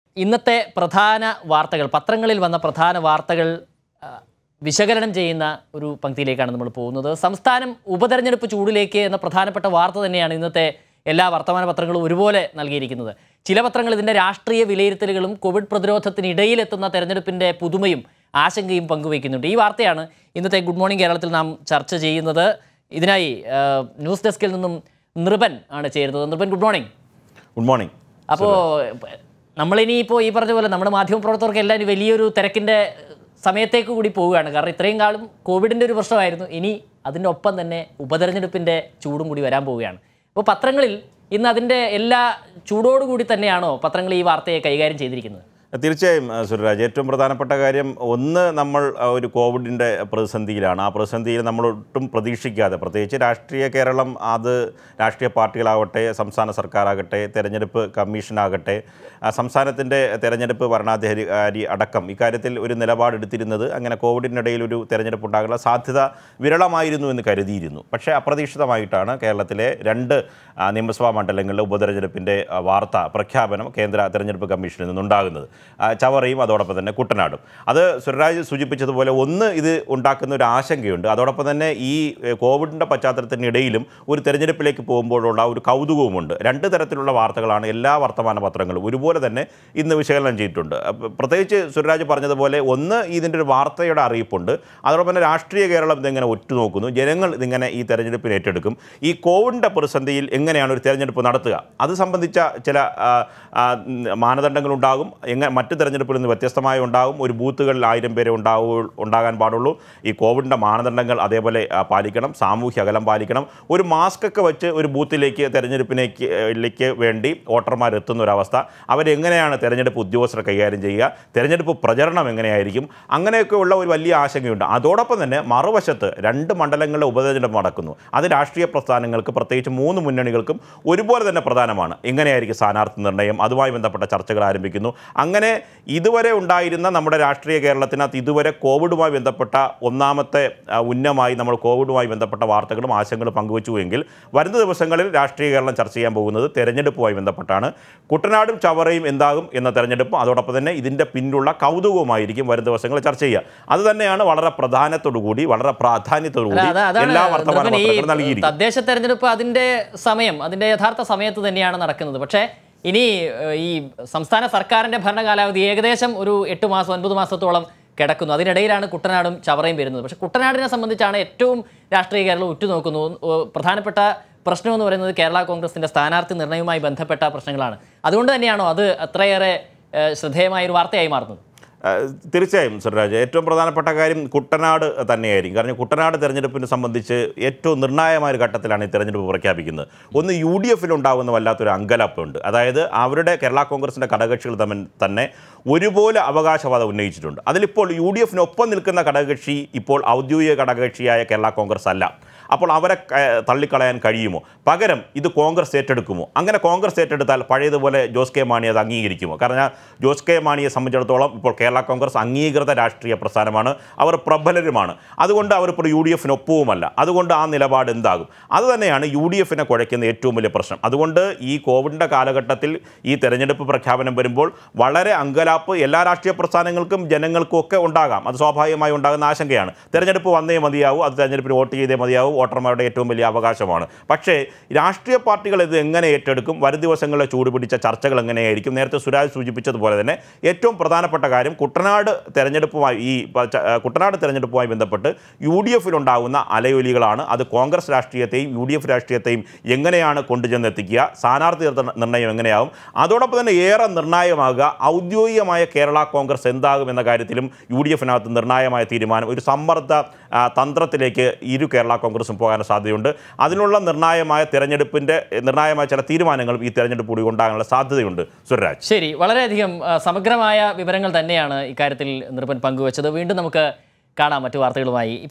ഇന്നത്തെ പ്രധാന വാർത്തകൾ പത്രങ്ങളിൽ വന്ന പ്രധാന വാർത്തകൾ ആ, വിശകലനം ചെയ്യുന്ന ഒരു പങ്ക്തിയിലേക്കാണ് നമ്മൾ പോകുന്നത് സംസ്ഥാനം ഉപതെരഞ്ഞെടുപ്പ് ചൂടിലേക്ക് എന്ന പ്രധാനപ്പെട്ട വാർത്ത തന്നെയാണ് ഇന്നത്തെ എല്ലാ വർത്തമാന പത്രങ്ങളും ഒരുപോലെ നൽകിയിരിക്കുന്നത് ചില പത്രങ്ങൾ ഇതിൻ്റെ രാഷ്ട്രീയ വിലയിരുത്തലുകളും കോവിഡ് പ്രതിരോധത്തിനിടയിലെത്തുന്ന തെരഞ്ഞെടുപ്പിൻ്റെ പുതുമയും ആശങ്കയും പങ്കുവയ്ക്കുന്നുണ്ട് ഈ വാർത്തയാണ് ഇന്നത്തെ ഗുഡ് മോർണിംഗ് കേരളത്തിൽ നാം ചർച്ച ചെയ്യുന്നത് ഇതിനായി ആ, ന്യൂസ് ഡെസ്കിൽ നിന്നും നൃപൻ ആണ് ചേരുന്നത് Nripan good morning good morning അപ്പോൾ നമ്മളിനിയിപ്പോൾ ഈ പറഞ്ഞ പോലെ നമ്മുടെ മാധ്യമപ്രവർത്തകർക്ക് എല്ലാം ഇനി വലിയൊരു തിരക്കിൻ്റെ സമയത്തേക്ക് കൂടി പോവുകയാണ് കാരണം ഇത്രയും കാലം കോവിഡിൻ്റെ ഒരു പ്രശ്നമായിരുന്നു ഇനി അതിൻ്റെ ഒപ്പം തന്നെ ഉപതെരഞ്ഞെടുപ്പിൻ്റെ ചൂടും കൂടി വരാൻ പോവുകയാണ് അപ്പോൾ പത്രങ്ങളിൽ ഇന്ന് അതിൻ്റെ എല്ലാ ചൂടോടുകൂടി തന്നെയാണോ പത്രങ്ങൾ ഈ വാർത്തയെ കൈകാര്യം ചെയ്തിരിക്കുന്നത് തീർച്ചയായും ആ, സുരരാജ് ഏറ്റവും പ്രധാനപ്പെട്ട കാര്യം ഒന്ന് നമ്മൾ ആ, ഒരു കോവിഡിൻ്റെ പ്രതിസന്ധിയിലാണ് ആ പ്രതിസന്ധിയിൽ നമ്മൾ ഒട്ടും പ്രതീക്ഷിക്കാതെ പ്രത്യേകിച്ച് രാഷ്ട്രീയ കേരളം അത് രാഷ്ട്രീയ പാർട്ടികളാവട്ടെ സംസ്ഥാന സർക്കാരാകട്ടെ തെരഞ്ഞെടുപ്പ് കമ്മീഷനാകട്ടെ ആ, സംസ്ഥാനത്തിൻ്റെ തെരഞ്ഞെടുപ്പ് ഭരണാധികാരി അടക്കം ഇക്കാര്യത്തിൽ ഒരു നിലപാടെടുത്തിരുന്നത് അങ്ങനെ കോവിഡിനിടയിൽ ഒരു തെരഞ്ഞെടുപ്പ് ഉണ്ടാകാനുള്ള സാധ്യത വിരളമായിരുന്നു എന്ന് കരുതിയിരുന്നു പക്ഷേ അപ്രതീക്ഷിതമായിട്ടാണ് കേരളത്തിലെ രണ്ട് ആ, നിയമസഭാ മണ്ഡലങ്ങളിലെ ഉപതെരഞ്ഞെടുപ്പിൻ്റെ ആ, വാർത്ത പ്രഖ്യാപനം കേന്ദ്ര തെരഞ്ഞെടുപ്പ് കമ്മീഷനിൽ നിന്നുണ്ടാകുന്നത് ആ, ചവറയും അതോടൊപ്പം തന്നെ കുട്ടനാടും അത് സുരരാജ് സൂചിപ്പിച്ചതുപോലെ ഒന്ന് ഇത് ഉണ്ടാക്കുന്ന ഒരു ആശങ്കയുണ്ട് അതോടൊപ്പം തന്നെ ഈ ഏ, കോവിഡിൻ്റെ പശ്ചാത്തലത്തിനിടയിലും ഒരു തെരഞ്ഞെടുപ്പിലേക്ക് പോകുമ്പോഴുള്ള ഒരു കൗതുകവുമുണ്ട് രണ്ട് തരത്തിലുള്ള വാർത്തകളാണ് എല്ലാ വർത്തമാന പത്രങ്ങളും ഒരുപോലെ തന്നെ ഇന്ന് വിശകലനം ചെയ്തിട്ടുണ്ട് അപ്പ- പ്രത്യേകിച്ച് സുരരാജ് പറഞ്ഞതുപോലെ ഒന്ന് ഇതിൻ്റെ ഒരു വാർത്തയുടെ അറിയിപ്പുണ്ട് അതോടൊപ്പം തന്നെ രാഷ്ട്രീയ കേരളം ഇതിങ്ങനെ ഒറ്റുനോക്കുന്നു ജനങ്ങൾ ഇതിങ്ങനെ ഈ തെരഞ്ഞെടുപ്പിന് ഏറ്റെടുക്കും ഈ കോവിഡിൻ്റെ പ്രതിസന്ധിയിൽ എങ്ങനെയാണ് ഒരു തെരഞ്ഞെടുപ്പ് നടത്തുക അത് സംബന്ധിച്ച ചില ആ, ആ, ഉം, മാനദണ്ഡങ്ങളുണ്ടാകും എങ്ങനെ മറ്റ് തെരഞ്ഞെടുപ്പിൽ നിന്ന് വ്യത്യസ്തമായി ഉണ്ടാകും ഒരു ബൂത്തുകളിൽ ആയിരം പേരെ ഉണ്ടാവൂ ഉണ്ടാകാൻ പാടുള്ളൂ ഈ കോവിഡിൻ്റെ മാനദണ്ഡങ്ങൾ അതേപോലെ ആ, പാലിക്കണം സാമൂഹ്യ അകലം പാലിക്കണം ഒരു മാസ്ക് ഒക്കെ വെച്ച് ഒരു ബൂത്തിലേക്ക് തെരഞ്ഞെടുപ്പിലേക്ക് ലേക്ക് വേണ്ടി വോട്ടർമാർ എത്തുന്ന ഒരവസ്ഥ അവരെങ്ങനെയാണ് തെരഞ്ഞെടുപ്പ് ഉദ്യോഗസ്ഥർ കൈകാര്യം ചെയ്യുക തെരഞ്ഞെടുപ്പ് പ്രചരണം എങ്ങനെയായിരിക്കും അങ്ങനെയൊക്കെയുള്ള ഒരു വലിയ ആശങ്കയുണ്ട് അതോടൊപ്പം തന്നെ മറുവശത്ത് രണ്ട് മണ്ഡലങ്ങളിലെ ഉപതെരഞ്ഞെടുപ്പ് നടക്കുന്നു അത് രാഷ്ട്രീയ പ്രസ്ഥാനങ്ങൾക്ക് പ്രത്യേകിച്ച് മൂന്ന് മുന്നണികൾക്കും ഒരുപോലെ തന്നെ പ്രധാനമാണ് എങ്ങനെയായിരിക്കും സ്ഥാനാർത്ഥി നിർണ്ണയം അതുമായി ബന്ധപ്പെട്ട ചർച്ചകൾ ആരംഭിക്കുന്നു അങ്ങനെ ഇതുവരെ ഉണ്ടായിരുന്ന നമ്മുടെ രാഷ്ട്രീയ കേരളത്തിനകത്ത് ഇതുവരെ കോവിഡുമായി ബന്ധപ്പെട്ട ഒന്നാമത്തെ ആ, ഉന്നമായി നമ്മൾ കോവിഡുമായി ബന്ധപ്പെട്ട വാർത്തകളും ആശങ്കകളും പങ്കുവച്ചുവെങ്കിൽ വരുന്ന ദിവസങ്ങളിൽ രാഷ്ട്രീയ കേരളം ചർച്ച ചെയ്യാൻ പോകുന്നത് തെരഞ്ഞെടുപ്പുമായി ബന്ധപ്പെട്ടാണ് കുട്ടനാടും ചവറയും എന്താകും എന്ന തെരഞ്ഞെടുപ്പും അതോടൊപ്പം തന്നെ ഇതിൻ്റെ പിന്നിലുള്ള കൗതുകവുമായിരിക്കും വരും ദിവസങ്ങളിൽ ചർച്ച ചെയ്യുക അത് തന്നെയാണ് വളരെ പ്രധാനത്തോടു കൂടി വളരെ പ്രാധാന്യത്തോടു അല്ല, കൂടി അത് അതാണ് എല്ലാ വർത്തമാന നിർമ്മൽ, ഈ പത്രങ്ങളും നൽകിയിരിക്കും തദ്ദേശ തെരഞ്ഞെടുപ്പ് അതിന്റെ സമയം അതിന്റെ യഥാർത്ഥ സമയത്ത് തന്നെയാണ് നടക്കുന്നത് പക്ഷേ ഇനി ഏഹ്, ഈ സംസ്ഥാന സർക്കാരിന്റെ ഭരണകാലാവധി ഏകദേശം ഒരു എട്ട് മാസം ഒൻപത് മാസത്തോളം കിടക്കുന്നു അതിനിടയിലാണ് കുട്ടനാടും ചവറയും വരുന്നത് പക്ഷേ കുട്ടനാടിനെ സംബന്ധിച്ചാണ് ഏറ്റവും രാഷ്ട്രീയ കേരളം ഉറ്റുനോക്കുന്നു ഏഹ്, പ്രധാനപ്പെട്ട പ്രശ്നം എന്ന് പറയുന്നത് കേരള കോൺഗ്രസിന്റെ സ്ഥാനാർത്ഥി നിർണയവുമായി ബന്ധപ്പെട്ട പ്രശ്നങ്ങളാണ് അതുകൊണ്ട് തന്നെയാണോ അത് അത്രയേറെ ഏഹ്, ശ്രദ്ധേയമായ ഒരു വാർത്തയായി മാറുന്നത് ആ, തീർച്ചയായും സുരരാജ് ഏറ്റവും പ്രധാനപ്പെട്ട കാര്യം കുട്ടനാട് തന്നെയായിരിക്കും കാരണം കുട്ടനാട് തെരഞ്ഞെടുപ്പിനെ സംബന്ധിച്ച് ഏറ്റവും നിർണായകമായ ഒരു ഘട്ടത്തിലാണ് ഈ തെരഞ്ഞെടുപ്പ് പ്രഖ്യാപിക്കുന്നത് ഒന്ന് യു ഡി എഫിൽ ഉണ്ടാകുന്ന വല്ലാത്തൊരു അങ്കലാപ്പുണ്ട് അതായത് അവരുടെ കേരള കോൺഗ്രസിൻ്റെ ഘടകകക്ഷികൾ തമ്മിൽ തന്നെ ഒരുപോലെ അവകാശവാദം ഉന്നയിച്ചിട്ടുണ്ട് അതിലിപ്പോൾ യു ഡി എഫിനൊപ്പം നിൽക്കുന്ന ഘടകകക്ഷി ഇപ്പോൾ ഔദ്യോഗിക ഘടകകക്ഷിയായ കേരള കോൺഗ്രസ് അല്ല അപ്പോൾ അവരെ ക- തള്ളിക്കളയാൻ കഴിയുമോ പകരം ഇത് കോൺഗ്രസ് ഏറ്റെടുക്കുമോ അങ്ങനെ കോൺഗ്രസ് ഏറ്റെടുത്താൽ പഴയതുപോലെ ജോസ് കെ മാണി അത് അംഗീകരിക്കുമോ കാരണം ജോസ് കെ മാണിയെ സംബന്ധിച്ചിടത്തോളം ഇപ്പോൾ കേരള കോൺഗ്രസ് അംഗീകൃത രാഷ്ട്രീയ പ്രസ്ഥാനമാണ് അവർ പ്രബലരുമാണ് അതുകൊണ്ട് അവർ ഇപ്പോൾ യു ഡി എഫിനൊപ്പവുമല്ല അതുകൊണ്ട് ആ നിലപാട് എന്താകും അത് തന്നെയാണ് യു ഡി എഫിനെ കുഴയ്ക്കുന്ന ഏറ്റവും വലിയ പ്രശ്നം അതുകൊണ്ട് ഈ കോവിഡിൻ്റെ കാലഘട്ടത്തിൽ ഈ തെരഞ്ഞെടുപ്പ് പ്രഖ്യാപനം വരുമ്പോൾ വളരെ അങ്കലാപ്പ് എല്ലാ രാഷ്ട്രീയ പ്രസ്ഥാനങ്ങൾക്കും ജനങ്ങൾക്കും ഒക്കെ ഉണ്ടാകാം അത് സ്വാഭാവികമായി ഉണ്ടാകുന്ന ആശങ്കയാണ് തെരഞ്ഞെടുപ്പ് വന്നേ മതിയാവൂ അത് തെരഞ്ഞെടുപ്പിൽ വോട്ട് ചെയ്തേ മതിയാവൂ വോട്ടർമാരുടെ ഏറ്റവും വലിയ അവകാശമാണ് പക്ഷേ രാഷ്ട്രീയ പാർട്ടികൾ ഇത് എങ്ങനെ ഏറ്റെടുക്കും വരും ദിവസങ്ങളിലെ ചൂട് പിടിച്ച ചർച്ചകൾ എങ്ങനെയായിരിക്കും നേരത്തെ സുരാജ് സൂചിപ്പിച്ചതുപോലെ തന്നെ ഏറ്റവും പ്രധാനപ്പെട്ട കാര്യം കുട്ടനാട് തെരഞ്ഞെടുപ്പുമായി ഈ പ- ച- ആ, കുട്ടനാട് തെരഞ്ഞെടുപ്പുമായി ബന്ധപ്പെട്ട് യു ഡി എഫിലുണ്ടാകുന്ന അലയൊലികളാണ് അത് കോൺഗ്രസ് രാഷ്ട്രീയത്തെയും യു ഡി എഫ് രാഷ്ട്രീയത്തെയും എങ്ങനെയാണ് കൊണ്ടുചെന്നെത്തിക്കുക സ്ഥാനാർത്ഥി നിർത്ത- നിർണ്ണയം എങ്ങനെയാവും അതോടൊപ്പം തന്നെ ഏറെ നിർണായകമാകുക ഔദ്യോഗികമായ കേരള കോൺഗ്രസ് എന്താകും എന്ന കാര്യത്തിലും യു ഡി എഫിനകത്ത് നിർണായകമായ തീരുമാനം ഒരു സമ്മർദ്ദ ആ, തന്ത്രത്തിലേക്ക് ഇരു കേരള കോൺഗ്രസും പോകാൻ സാധ്യതയുണ്ട് അതിനുള്ള നിർണായകമായ തെരഞ്ഞെടുപ്പിൻ്റെ നിർണായകമായ ചില തീരുമാനങ്ങളും ഈ തെരഞ്ഞെടുപ്പ് കൂടി ഉണ്ടാകാനുള്ള സാധ്യതയുണ്ട് സുരരാജ് ശരി വളരെയധികം ആ, സമഗ്രമായ വിവരങ്ങൾ തന്നെയാണ് ഇക്കാര്യത്തിൽ നിർഭൻ പങ്കുവച്ചത് വീണ്ടും നമുക്ക് കാണാം മറ്റു വാർത്തകളുമായി